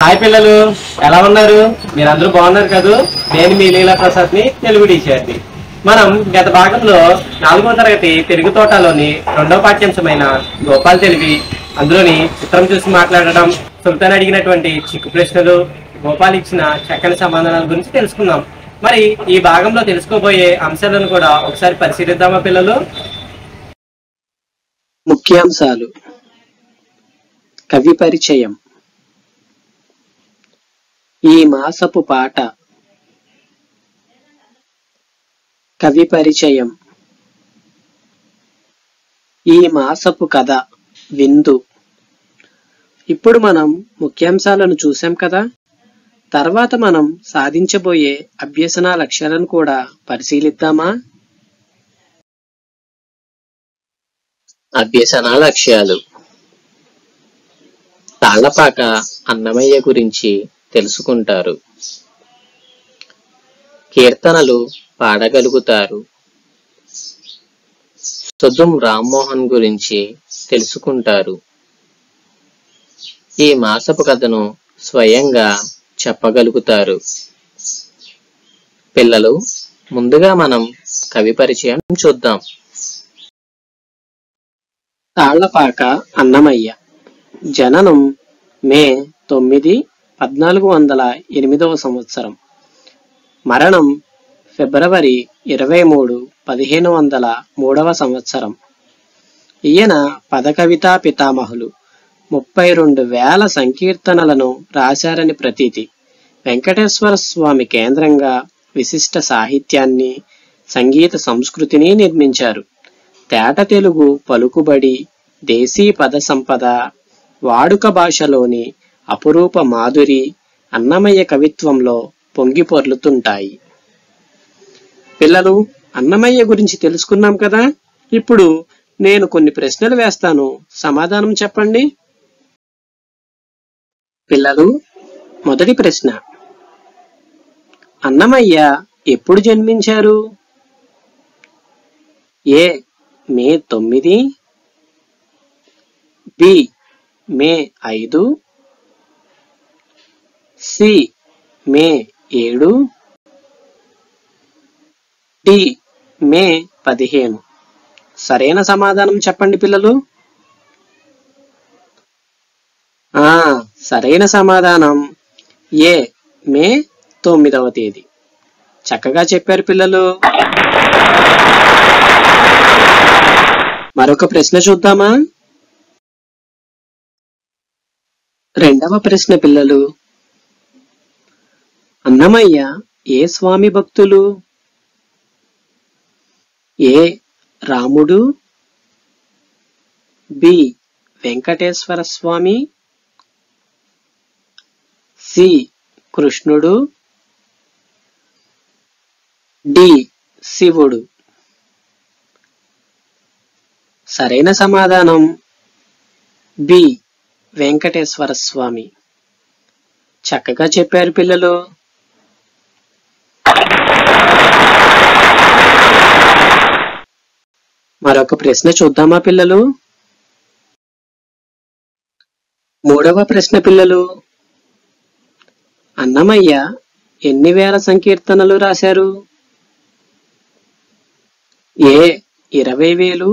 hi పిల్లలు ఎలా ఉన్నారు మీరందరూ బాగున్నారు కదూ నేను మీ లీలా ప్రసాద్ ని తెలుగు టీచర్ని మనం గత భాగంలో నాలుగో తరగతి తెలుగు తోటలోని రెండవ పాఠ్యాంశమైన గోపాల్ తెలివి అందులోని చిత్రం చూసి మాట్లాడడం సుల్తాన్ అడిగినటువంటి చిక్కు ప్రశ్నలు గోపాల్ ఇచ్చిన చక్కని సమాధానాల గురించి తెలుసుకుందాం మరి ఈ భాగంలో తెలుసుకోబోయే అంశాలను కూడా ఒకసారి పరిశీలిద్దామా పిల్లలు ముఖ్యాంశాలు కవి పరిచయం ఈ మాసపు పాట కవి పరిచయం ఈ మాసపు కథ విందు ఇప్పుడు మనం ముఖ్యాంశాలను చూసాం కదా తర్వాత మనం సాధించబోయే అభ్యసన లక్ష్యాలను కూడా పరిశీలిద్దామా అభ్యసన లక్ష్యాలు తాళ్లపాక అన్నమయ్య గురించి తెలుసుకుంటారు కీర్తనలు పాడగలుగుతారు సుధుం రామ్మోహన్ గురించి తెలుసుకుంటారు ఈ మాసపు కథను స్వయంగా చెప్పగలుగుతారు పిల్లలు ముందుగా మనం కవి పరిచయం చూద్దాం తాళ్లపాక అన్నమయ్య జననం మే తొమ్మిది పద్నాలుగు వందల ఎనిమిదవ సంవత్సరం మరణం ఫిబ్రవరి ఇరవై మూడు పదిహేను వందల మూడవ సంవత్సరం ఈయన పదకవితా పితామహులు ముప్పై రెండు వేల సంకీర్తనలను రాశారని ప్రతీతి వెంకటేశ్వర స్వామి కేంద్రంగా విశిష్ట సాహిత్యాన్ని సంగీత సంస్కృతిని నిర్మించారు తేట తెలుగు పలుకుబడి దేశీ పద సంపద వాడుక భాషలోని అపురూప మాధురి అన్నమయ్య కవిత్వంలో పొంగి పొర్లుతుంటాయి పిల్లలు అన్నమయ్య గురించి తెలుసుకున్నాం కదా ఇప్పుడు నేను కొన్ని ప్రశ్నలు వేస్తాను సమాధానం చెప్పండి పిల్లలు మొదటి ప్రశ్న అన్నమయ్య ఎప్పుడు జన్మించారు ఏ మే తొమ్మిది బి మే ఐదు సి మే ఏడు డి మే పదిహేను సరైన సమాధానం చెప్పండి పిల్లలు ఆ సరైన సమాధానం ఏ మే తొమ్మిదవ తేదీ చక్కగా చెప్పారు పిల్లలు మరొక ప్రశ్న చూద్దామా రెండవ ప్రశ్న పిల్లలు అన్నమయ్య ఏ స్వామి భక్తులు ఏ రాముడు బి వెంకటేశ్వర స్వామి సి కృష్ణుడు డి శివుడు సరైన సమాధానం బి వెంకటేశ్వర స్వామి చక్కగా చెప్పారు పిల్లలు మరొక ప్రశ్న చూద్దామా పిల్లలు మూడవ ప్రశ్న పిల్లలు అన్నమయ్య ఎన్ని వేల సంకీర్తనలు రాశారు ఏ ఇరవై వేలు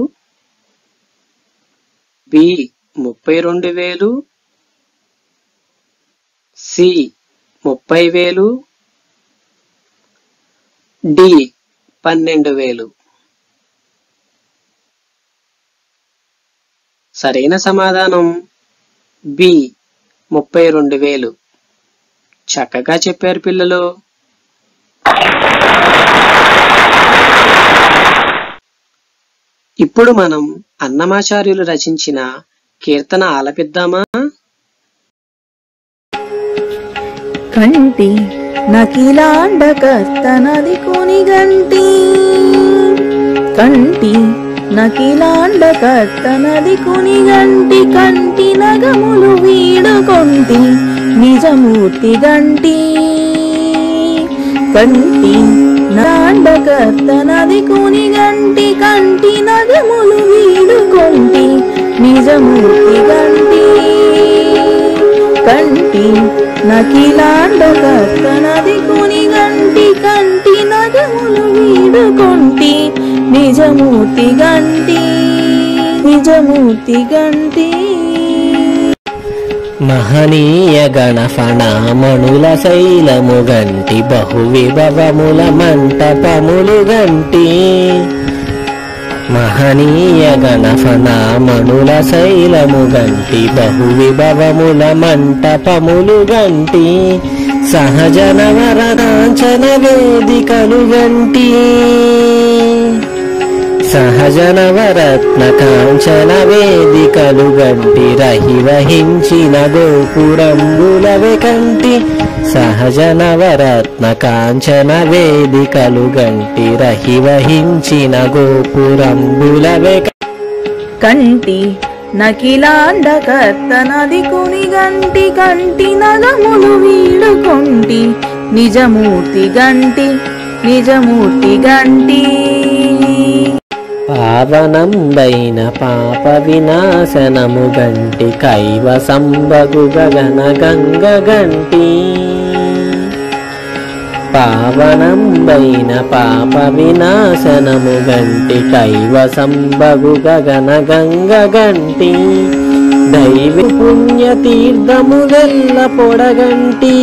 బి ముప్పై రెండు వేలు సి ముప్పై వేలు డి పన్నెండు వేలు సరైన సమాధానం బి ముప్పై రెండు వేలు చక్కగా చెప్పారు పిల్లలు ఇప్పుడు మనం అన్నమాచార్యులు రచించిన కీర్తన ఆలపిద్దామా కంటి నకిలాండకర్తనది కొనిగంటి కంటి నకిలాండకర్తనది కొనిగంటి కంటి నగములు వీడుకొంటి నిజమూర్తి గంటి కంటి నాండకర్తనది కొనిగంటి కంటి నగములు వీడుకొంటి నిజమూర్తి గంటి కంటి నకిలాండకర్తనది కుని గంటి కంటి నగములు వీడుకొంటి నిజమూర్తి గంటి నిజమూర్తి గంటి మహనీయ గణఫణామణుల శైలము గంటి బహు విభవముల మంటపములు గంటి మహనీయ గణఫణామణుల శైలము గంటి బహు విభవముల మంటపములు గంటి సహజనవరనాంచన వేదికలు గంటి సహజనవరత్న కాంచన వేదికలు గంటి రహి వహించిన గోపురంబులవే కంటి సహజనవరత్న కాంచన వేదికలు గంటి రహి వహించిన గోపురంబులవే కంటి నకిలాండకర్తనది కుని గంటి కంటి నగములు వీడుకొంటి నిజమూర్తి గంటి నిజమూర్తి గంటి పావనంబైన పాప వినాశనము గంటి కైవసంబగు గగన గంగ గంటి పావనంబైన పాప వినాశనము గంటి కైవసంబగు గగన గంగ గంటి దైవి పుణ్య తీర్థములెల్ల పొడగంటి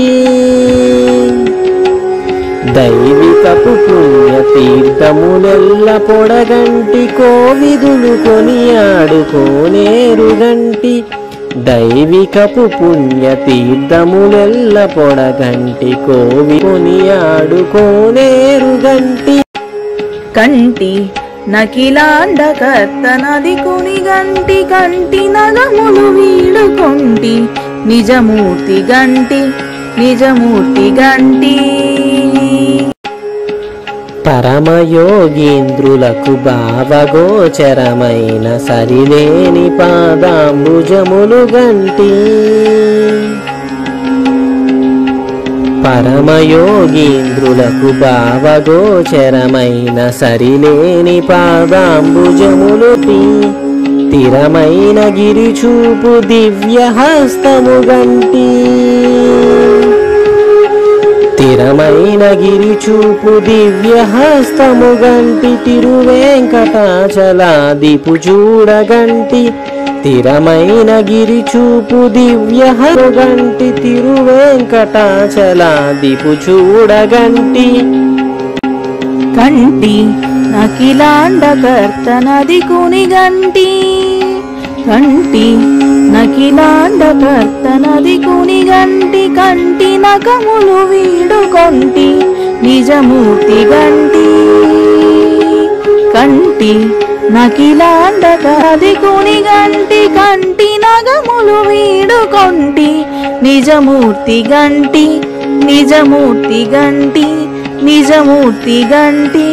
దైవికపు పుణ్య తీర్థములెల్ల పొడగంటి కోవిదులు కొనియాడుకోనేరు గంటి దైవికపు పుణ్య తీర్థములెల్ల పొడగంటి కోవి కొనియాడుకోనేరు గంటి కంటి నకిలాండకర్తనది కుని గంటి కంటి నగములు వీడుకొంటి నిజమూర్తి గంటి నిజమూర్తి గంటి పరమయోగీంద్రులకు భావగోచరమైన సరిలేని పాదాంబుజములు గంటి పరమయోగీంద్రులకు భావగోచరమైన సరిలేని పాదాంబుజములు స్థిరమైన గిరిచూపు దివ్య హస్తము గంటి స్థిరమైన గిరిచూపు దివ్య హస్తము గంటి తిరువేంకటాచలాదిపు చూడగంటి స్థిరమైన గిరిచూపు దివ్య గంటి తిరువేంకటాచలాదిపు చూడగంటి కంటి నకిలాండకర్తనది కుని గంటి కంటి నకిలాండకర్తనది కుని గంటి కంటి నకములు వీడుకొంటి నిజమూర్తి గంటి కంటి నకిలాండకది కుని గంటి కంటి నగములు వీడుకొంటి నిజమూర్తి గంటి నిజమూర్తి గంటి నిజమూర్తి గంటి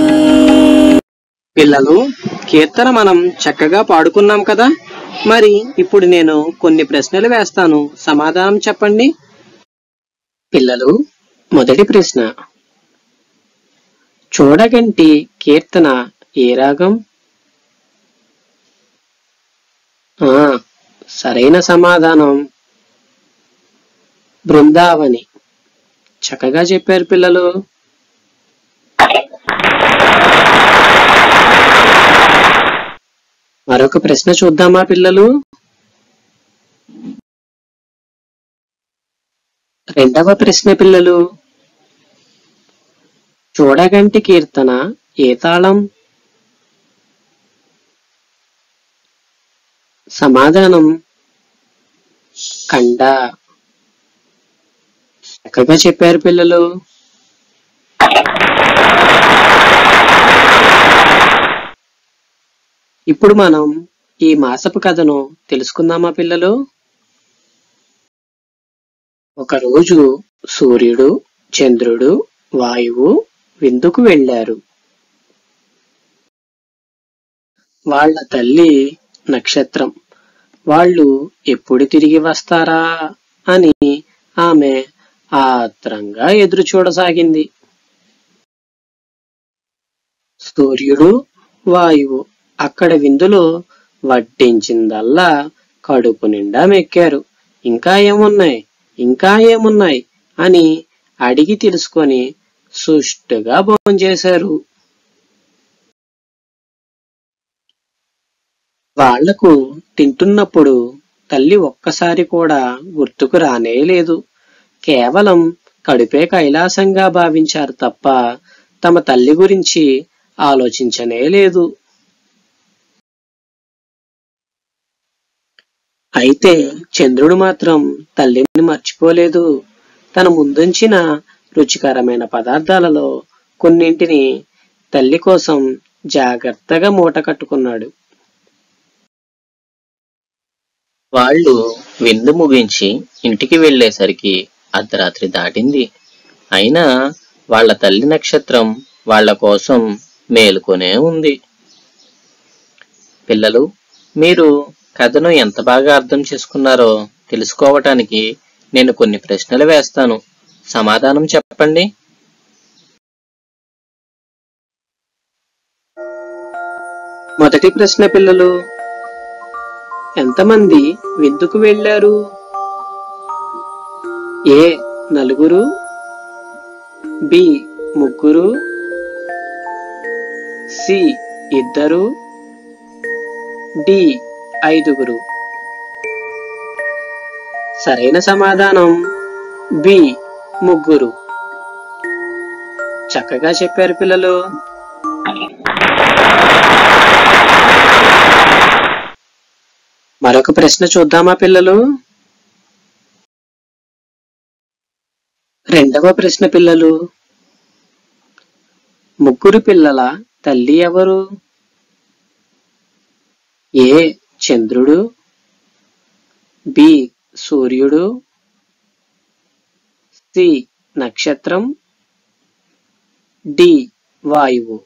పిల్లలు కీర్తన మనం చక్కగా పాడుకున్నాం కదా మరి ఇప్పుడు నేను కొన్ని ప్రశ్నలు వేస్తాను సమాధానం చెప్పండి పిల్లలు మొదటి ప్రశ్న చూడగంటి కీర్తన ఏ రాగం ఆ సరైన సమాధానం బృందావని చక్కగా చెప్పారు పిల్లలు మరొక ప్రశ్న చూద్దామా పిల్లలు రెండవ ప్రశ్న పిల్లలు చూడగంటి కీర్తన ఏ తాళం సమాధానం కండ చక్కగా చెప్పారు పిల్లలు ఇప్పుడు మనం ఈ మాసపు కథను తెలుసుకుందామా పిల్లలు ఒకరోజు సూర్యుడు చంద్రుడు వాయువు విందుకు వెళ్ళారు వాళ్ళ తల్లి నక్షత్రం వాళ్ళు ఎప్పుడు తిరిగి వస్తారా అని ఆమె ఆత్రంగా ఎదురు చూడసాగింది సూర్యుడు వాయువు అక్కడ విందులో వడ్డించిందల్లా కడుపు నిండా మెక్కారు ఇంకా ఏమున్నాయి ఇంకా ఏమున్నాయి అని అడిగి తెలుసుకొని సుష్టుగా భోంచేశారు వాళ్లకు తింటున్నప్పుడు తల్లి ఒక్కసారి కూడా గుర్తుకు రానే లేదు కేవలం కడుపే కైలాసంగా భావించారు తప్ప తమ తల్లి గురించి ఆలోచించనే లేదు అయితే చంద్రుడు మాత్రం తల్లిని మర్చిపోలేదు తన ముందుంచిన రుచికరమైన పదార్థాలలో కొన్నింటిని తల్లి కోసం జాగ్రత్తగా మూట కట్టుకున్నాడు వాళ్ళు విందు ముగించి ఇంటికి వెళ్ళేసరికి అర్ధరాత్రి దాటింది అయినా వాళ్ళ తల్లి నక్షత్రం వాళ్ళ కోసం మేలుకొనే ఉంది పిల్లలు మీరు కథను ఎంత బాగా అర్థం చేసుకున్నారో తెలుసుకోవటానికి నేను కొన్ని ప్రశ్నలు వేస్తాను సమాధానం చెప్పండి మొదటి ప్రశ్న పిల్లలు ఎంతమంది విందుకు వెళ్ళారు ఏ నలుగురు బి ముగ్గురు సి ఇద్దరు డి ఐదుగురు సరైన సమాధానం బి ముగ్గురు చక్కగా చెప్పారు పిల్లలు మరొక ప్రశ్న చూద్దామా పిల్లలు రెండవ ప్రశ్న పిల్లలు ముగ్గురు పిల్లల తల్లి ఎవరు ఏ చంద్రుడు బి సూర్యుడు సి నక్షత్రం డి వాయువు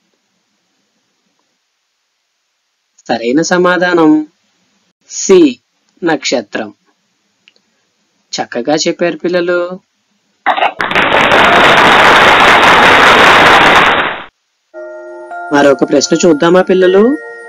సరైన సమాధానం సి నక్షత్రం చక్కగా చెప్పారు పిల్లలు మరొక ప్రశ్న చూద్దామా పిల్లలు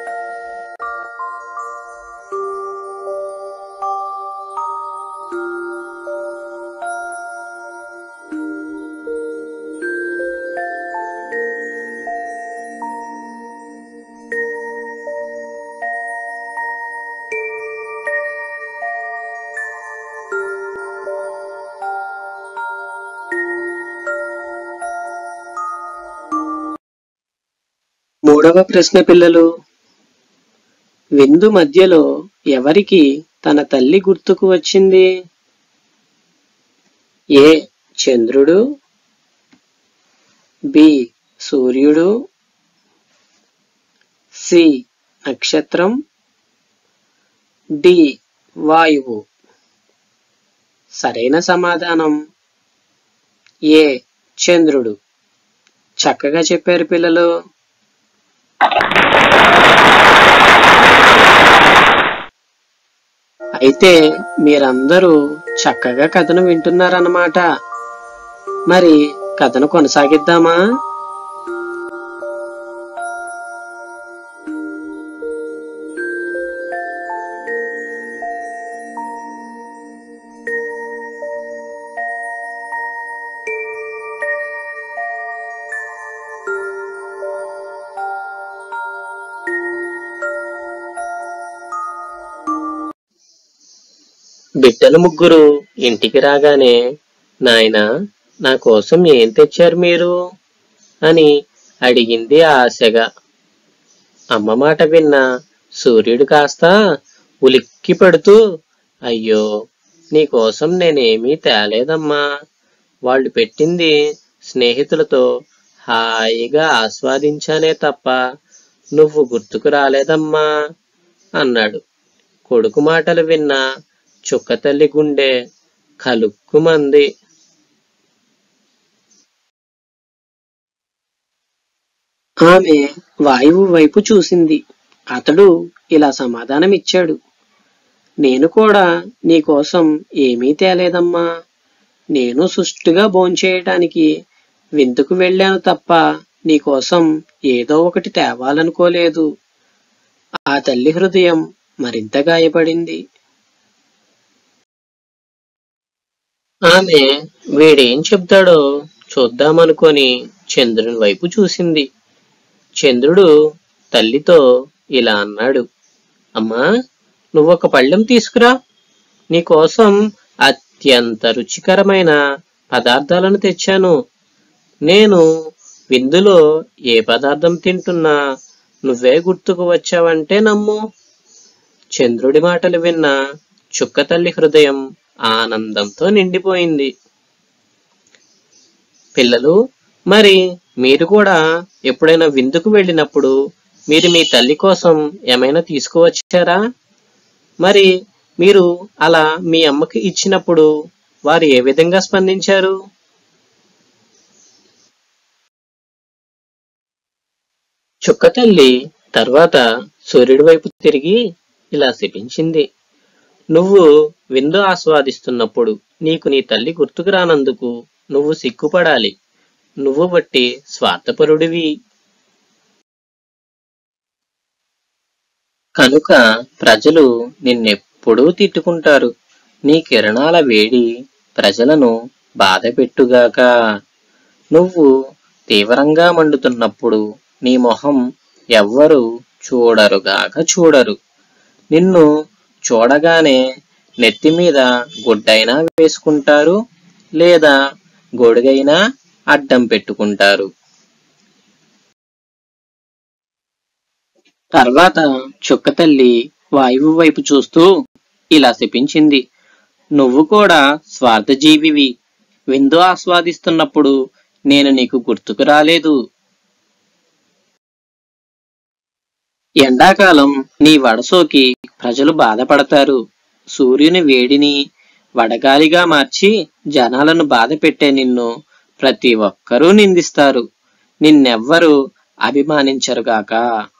మూడవ ప్రశ్న పిల్లలు విందు మధ్యలో ఎవరికి తన తల్లి గుర్తుకు వచ్చింది ఏ చంద్రుడు బి సూర్యుడు సి నక్షత్రం డి వాయువు సరైన సమాధానం ఏ చంద్రుడు చక్కగా చెప్పారు పిల్లలు అయితే మీరందరూ చక్కగా కథను వింటున్నారన్నమాట మరి కథను కొనసాగిద్దామా బిడ్డలు ముగ్గురు ఇంటికి రాగానే నాయనా నా కోసం ఏం తెచ్చారు మీరు అని అడిగింది ఆశగా అమ్మ మాట విన్న సూర్యుడు కాస్త ఉలిక్కి పడుతూ అయ్యో నీకోసం నేనేమీ తేలేదమ్మా వాళ్ళు పెట్టింది స్నేహితులతో హాయిగా ఆస్వాదించానే తప్ప నువ్వు గుర్తుకు రాలేదమ్మా అన్నాడు కొడుకు మాటలు విన్న చుక్క తల్లి గుండె కలుక్కుమంది ఆమె వాయువు వైపు చూసింది అతడు ఇలా సమాధానమిచ్చాడు నేను కూడా నీకోసం ఏమీ తేలేదమ్మా నేను సుష్టుగా భోంచేయటానికి విందుకు వెళ్ళాను తప్ప నీకోసం ఏదో ఒకటి తేవాలనుకోలేదు ఆ తల్లి హృదయం మరింత గాయపడింది ఆమె వీడేం చెప్తాడో చూద్దామనుకొని చంద్రుని వైపు చూసింది చంద్రుడు తల్లితో ఇలా అన్నాడు అమ్మా నువ్వొక పళ్ళెం తీసుకురా నీకోసం అత్యంత రుచికరమైన పదార్థాలను తెచ్చాను నేను విందులో ఏ పదార్థం తింటున్నా నువ్వే గుర్తుకు వచ్చావంటే నమ్ము చంద్రుడి మాటలు విన్న చుక్క తల్లి హృదయం ఆనందంతో నిండిపోయింది పిల్లలు మరి మీరు కూడా ఎప్పుడైనా విందుకు వెళ్ళినప్పుడు మీరు మీ తల్లి కోసం ఏమైనా తీసుకువచ్చారా మరి మీరు అలా మీ అమ్మకి ఇచ్చినప్పుడు వారు ఏ విధంగా స్పందించారు చుక్క తల్లి తర్వాత సూర్యుడి వైపు తిరిగి ఇలా శపించింది నువ్వు విందు ఆస్వాదిస్తున్నప్పుడు నీకు నీ తల్లి గుర్తుకు రానందుకు నువ్వు సిగ్గుపడాలి నువ్వు బట్టి స్వార్థపరుడివి కనుక ప్రజలు నిన్నెప్పుడూ తిట్టుకుంటారు నీ కిరణాల వేడి ప్రజలను బాధపెట్టుగాక నువ్వు తీవ్రంగా మండుతున్నప్పుడు నీ మొహం ఎవ్వరు చూడరుగాక చూడరు నిన్ను చూడగానే నెత్తి మీద గుడ్డైనా వేసుకుంటారు లేదా గొడుగైనా అడ్డం పెట్టుకుంటారు తర్వాత చుక్క తల్లి వాయువు వైపు చూస్తూ ఇలా శపించింది నువ్వు కూడా స్వార్థజీవివి విందు ఆస్వాదిస్తున్నప్పుడు నేను నీకు గుర్తుకు రాలేదు ఎండాకాలం నీ వడసోకి ప్రజలు బాధపడతారు సూర్యుని వేడిని వడగాలిగా మార్చి జనాలను బాధ పెట్టే నిన్ను ప్రతి ఒక్కరూ నిందిస్తారు నిన్నెవ్వరూ అభిమానించరుగాక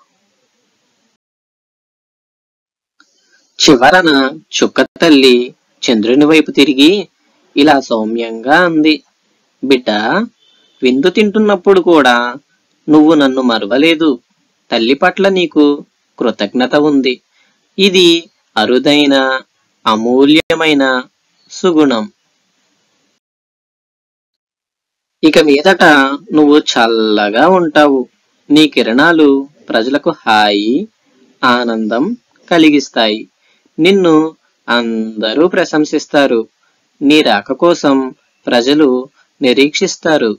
చివరన చుక్క తల్లి చంద్రుని వైపు తిరిగి ఇలా సౌమ్యంగా అంది బిడ్డ విందు తింటున్నప్పుడు కూడా నువ్వు నన్ను మరువలేదు తల్లి పట్ల నీకు కృతజ్ఞత ఉంది ఇది అరుదైన అమూల్యమైన సుగుణం ఇక మీదట నువ్వు చల్లగా ఉంటావు నీ కిరణాలు ప్రజలకు హాయి ఆనందం కలిగిస్తాయి నిన్ను అందరూ ప్రశంసిస్తారు నీ రాక కోసం ప్రజలు నిరీక్షిస్తారు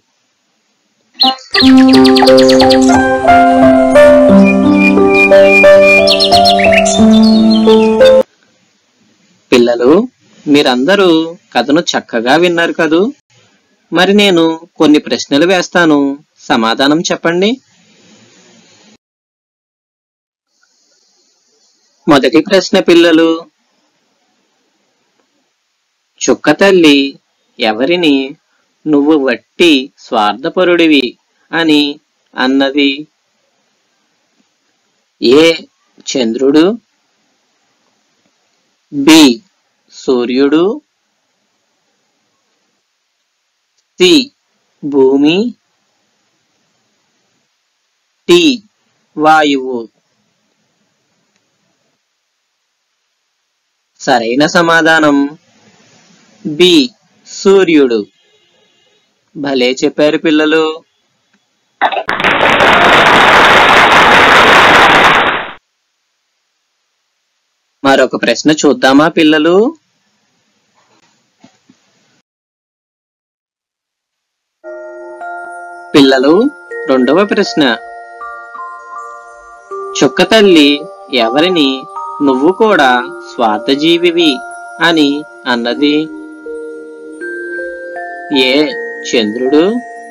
పిల్లలు మీరందరూ కథను చక్కగా విన్నారు కదూ మరి నేను కొన్ని ప్రశ్నలు వేస్తాను సమాధానం చెప్పండి మొదటి ప్రశ్న పిల్లలు చుక్క తల్లి ఎవరిని నువ్వు వట్టి స్వార్థపరుడివి అని అన్నది ఏ చంద్రుడు బి సూర్యుడు సి భూమి టి వాయువు సరైన సమాధానం బి సూర్యుడు భలే చెప్పారు పిల్లలు మరొక ప్రశ్న చూద్దామా పిల్లలు పిల్లలు రెండవ ప్రశ్న చుక్క తల్లి ఎవరిని నువ్వు కూడా స్వార్థజీవివి అని అన్నది ఏ చంద్రుడు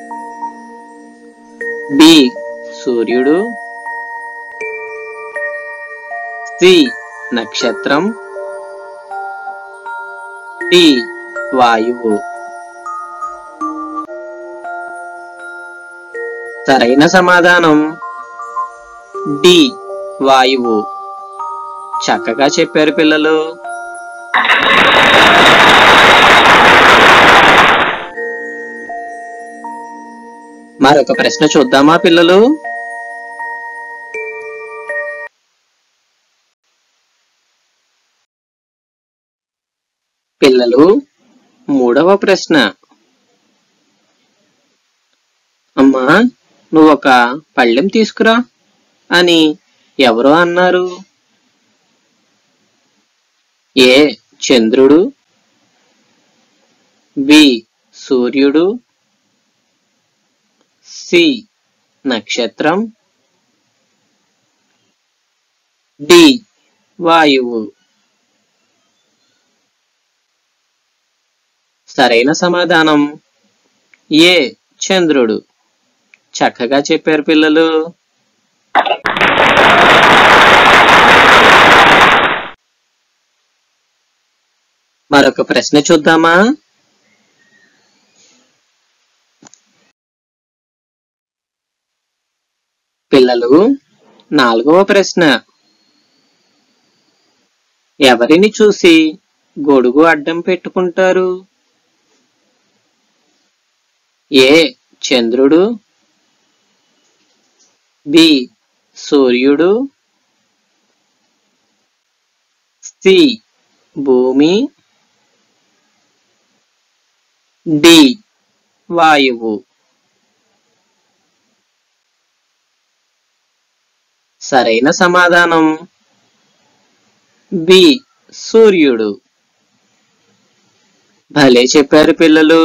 బి సూర్యుడు సి నక్షత్రం డి వాయువు సరైన సమాధానం డి వాయువు చక్కగా చెప్పారు పిల్లలు మరొక ప్రశ్న చూద్దామా పిల్లలు పిల్లలు మూడవ ప్రశ్న అమ్మా నువ్వొక పళ్ళెం తీసుకురా అని ఎవరో అన్నారు ఏ చంద్రుడు బి సూర్యుడు సి నక్షత్రం డి వాయువు సరైన సమాధానం ఏ చంద్రుడు చక్కగా చెప్పారు పిల్లలు మరొక ప్రశ్న చూద్దామా పిల్లలు నాలుగవ ప్రశ్న ఎవరిని చూసి గొడుగు అడ్డం పెట్టుకుంటారు ఏ చంద్రుడు బి సూర్యుడు సి భూమి డి వాయువు సరైన సమాధానం బి సూర్యుడు భలే చెప్పారు పిల్లలు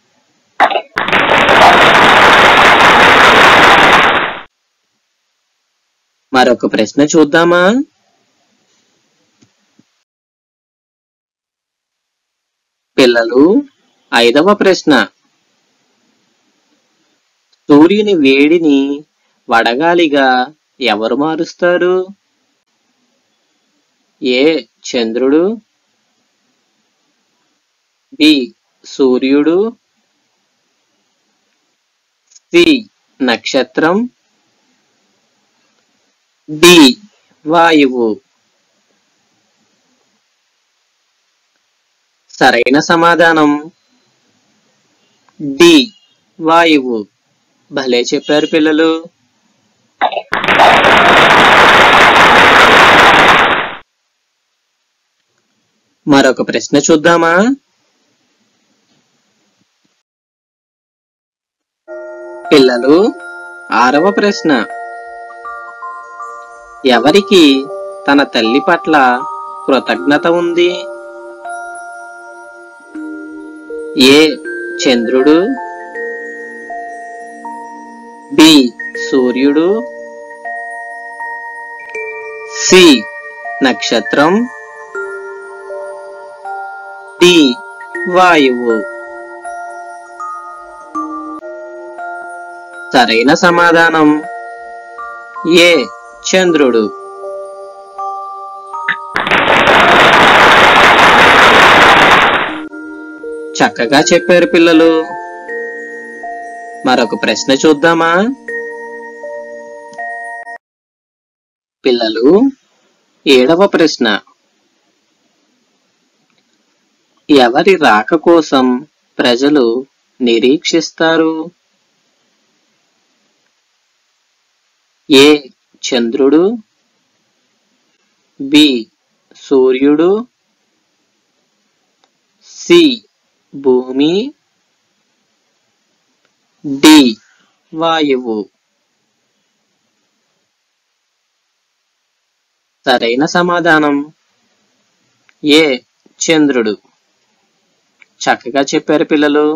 మరొక ప్రశ్న చూద్దామా పిల్లలు ఐదవ ప్రశ్న సూర్యుని వేడిని వడగాలిగా ఎవరు మారుస్తారు ఏ చంద్రుడు బి సూర్యుడు సి నక్షత్రం డి వాయువు సరైన సమాధానం డి వాయువు భలే చెప్పారు పిల్లలు మరొక ప్రశ్న చూద్దామా పిల్లలు ఆరవ ప్రశ్న ఎవరికి తన తల్లి పట్ల కృతజ్ఞత ఉంది ఏ చంద్రుడు బి సూర్యుడు సి నక్షత్రం డి వాయువు సరైన సమాధానం ఏ చంద్రుడు చక్కగా చెప్పారు పిల్లలు మరొక ప్రశ్న చూద్దామా పిల్లలు ఏడవ ప్రశ్న ఎవరి రాక కోసం ప్రజలు నిరీక్షిస్తారు ఏ చంద్రుడు బి సూర్యుడు సి భూమి డి వాయువు సరైన సమాధానం ఏ చంద్రుడు చక్కగా చెప్పారు పిల్లలు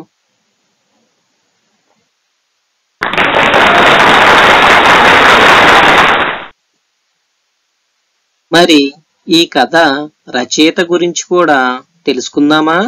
మరి ఈ కథ రచయిత గురించి కూడా తెలుసుకుందామా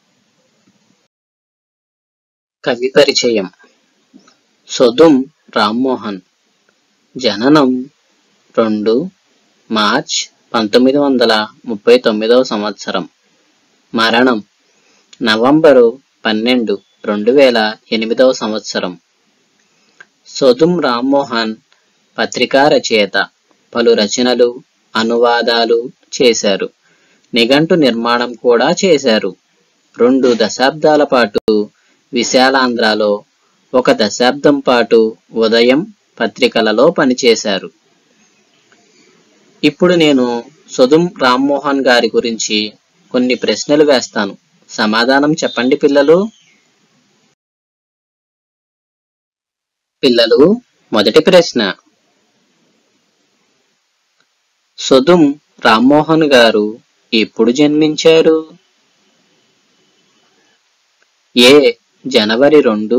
కవి పరిచయం సొదుం రామ్మోహన్ జననం రెండు మార్చ్ పంతొమ్మిది వందల ముప్పై తొమ్మిదవ సంవత్సరం మరణం నవంబరు పన్నెండు రెండు వేల ఎనిమిదవ సంవత్సరం సొదుం రామ్మోహన్ పత్రికా రచయిత పలు రచనలు అనువాదాలు చేశారు నిఘంటు నిర్మాణం కూడా చేశారు రెండు దశాబ్దాల పాటు విశాలాంధ్రలో ఒక దశాబ్దం పాటు ఉదయం పత్రికలలో పనిచేశారు ఇప్పుడు నేను సుధుం రామ్మోహన్ గారి గురించి కొన్ని ప్రశ్నలు వేస్తాను సమాధానం చెప్పండి పిల్లలు పిల్లలు మొదటి ప్రశ్న సుధుం రామ్మోహన్ గారు ఎప్పుడు జన్మించారు ఏ జనవరి రెండు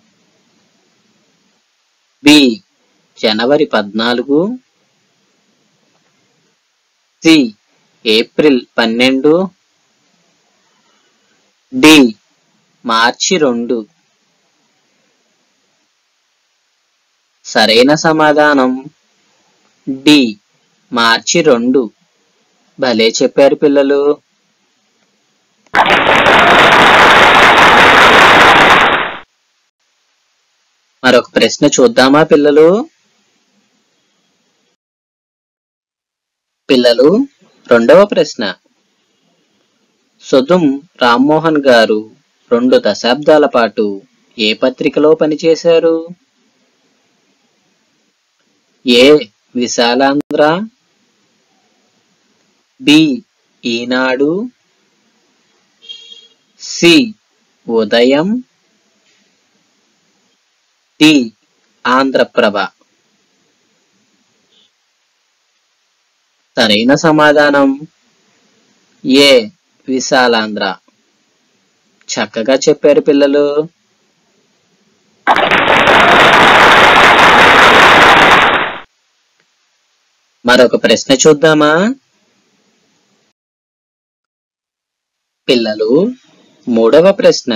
బి జనవరి పద్నాలుగు సి ఏప్రిల్ పన్నెండు డి మార్చి రెండు సరైన సమాధానం డి మార్చి రెండు భలే చెప్పారు పిల్లలు మరొక ప్రశ్న చూద్దామా పిల్లలు పిల్లలు రెండవ ప్రశ్న సుధుం రామ్మోహన్ గారు రెండు దశాబ్దాల పాటు ఏ పత్రికలో పనిచేశారు A Visalaandhra B Eenadu C Udayam D Andhraprabha సరైన సమాధానం ఏ విశాలాంధ్ర చక్కగా చెప్పారు పిల్లలు మరొక ప్రశ్న చూద్దామా పిల్లలు మూడవ ప్రశ్న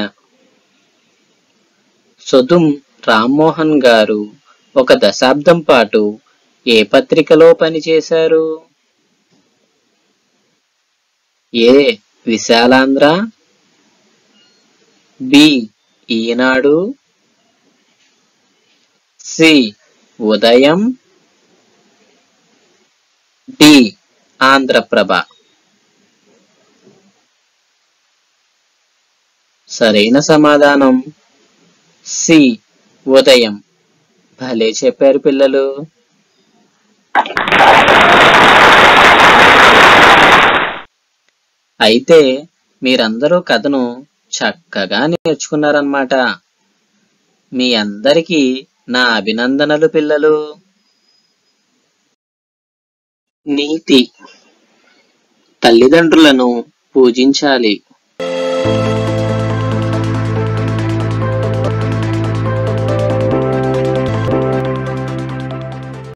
సుధుం రామ్మోహన్ గారు ఒక దశాబ్దం పాటు ఏ పత్రికలో పనిచేశారు A Visalaandhra B Eenadu C Udayam D Andhraprabha సరైన సమాధానం సి ఉదయం భలే చెప్పారు పిల్లలు అయితే మీరందరూ కథను చక్కగా నేర్చుకున్నారన్నమాట మీ అందరికీ నా అభినందనలు పిల్లలు నీతి తల్లిదండ్రులను పూజించాలి